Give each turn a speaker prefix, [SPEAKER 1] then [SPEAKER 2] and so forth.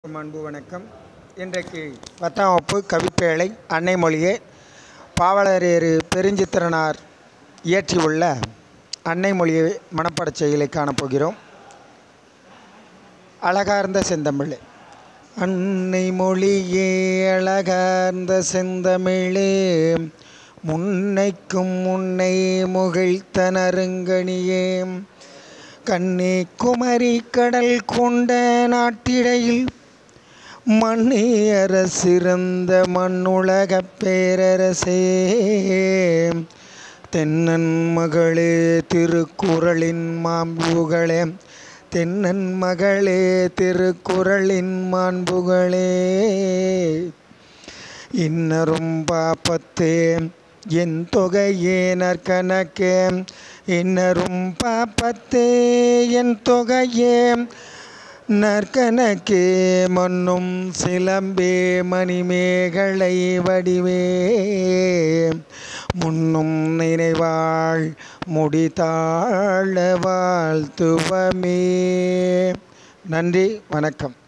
[SPEAKER 1] அனைவருக்கும் அன்பு வணக்கம் இன்றைக்கு பத்தாம் வகுப்பு கவிப்பேழை அன்னை மொழியே பாவலரேறு பெருஞ்சித்திரனார் இயற்றியுள்ள அன்னை மொழியை மனப்பாடச் செயலை காணப்போகிறோம் அழகார்ந்த செந்தமிழ் அன்னை மொழியே அழகார்ந்த செந்தமிழே முன்னைக்கும் முன்னை முகிழ்த்தனருங்கனியே கண்ணே குமரி கடல் கொண்ட நாட்டிடையில் மண்ணியர சிறந்த மண்ணுலகப் பேரரசே தென்னன் மகளே திருக்குறளின் மாண்புகளே தென்னன் மகளே திருக்குறளின் மாண்புகளே இன்னரும் பாப்பத்தே என் தொகையே நற்கணக்கே இன்னரும் பாப்பத்தே என் தொகையே நற்கணக்கே மண்ணும் சிலம்பே மணிமேகலை வடிவே முன்னும் நினைவாள் முடித்தாழ வாழ்த்துவமே நன்றி வணக்கம்